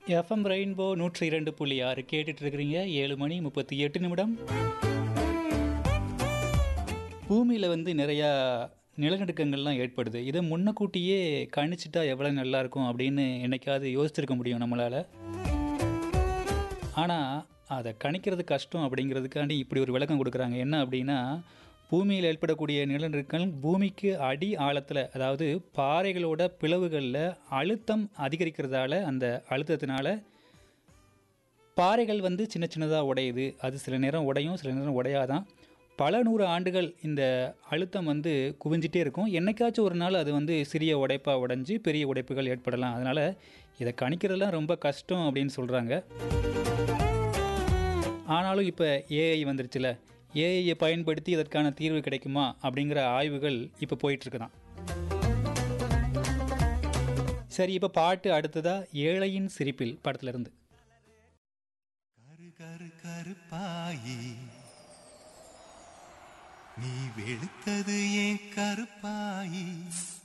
FM rainbow நூற்றி இரண்டு புள்ளி ஆறு கேட்டுட்டு இருக்கிறீங்க ஏழு மணி முப்பத்தி எட்டு நிமிடம் பூமியில் வந்து நிறையா நிலநடுக்கங்கள்லாம் ஏற்படுது இதை முன்னக்கூட்டியே கணிச்சிட்டா எவ்வளோ நல்லா இருக்கும் அப்படின்னு என்னைக்காவது யோசிச்சிருக்க முடியும் நம்மளால் ஆனால் அதை கணிக்கிறது கஷ்டம் அப்படிங்கிறதுக்காண்டி இப்படி ஒரு விளக்கம் கொடுக்குறாங்க என்ன அப்படின்னா பூமியில் ஏற்படக்கூடிய நிலநடுக்கங்கள் பூமிக்கு அடி ஆழத்தில் அதாவது பாறைகளோட பிளவுகளில் அழுத்தம் அதிகரிக்கிறதால அந்த அழுத்தத்தினால பாறைகள் வந்து சின்ன சின்னதாக உடையுது அது சில நேரம் உடையும் சில நேரம் உடையாதான் பல நூறு ஆண்டுகள் இந்த அழுத்தம் வந்து குவிஞ்சிட்டே இருக்கும் என்னைக்காச்சும் ஒரு நாள் அது வந்து சிறிய உடைப்பாக உடைஞ்சு பெரிய உடைப்புகள் ஏற்படலாம் அதனால் இதை கணிக்கிறதுலாம் ரொம்ப கஷ்டம் அப்படின்னு சொல்கிறாங்க ஆனாலும் இப்போ ஏஐ வந்துருச்சுல ஏஐயை பயன்படுத்தி இதற்கான தீர்வு கிடைக்குமா அப்படிங்கிற ஆய்வுகள் இப்போ போயிட்டுருக்குதான் சரி இப்போ பாட்டு அடுத்ததாக ஏழையின் சிரிப்பில் படத்துலேருந்து கரு கரு கருப்பாயி நீ வெளுத்தது ஏன் கருப்பாயி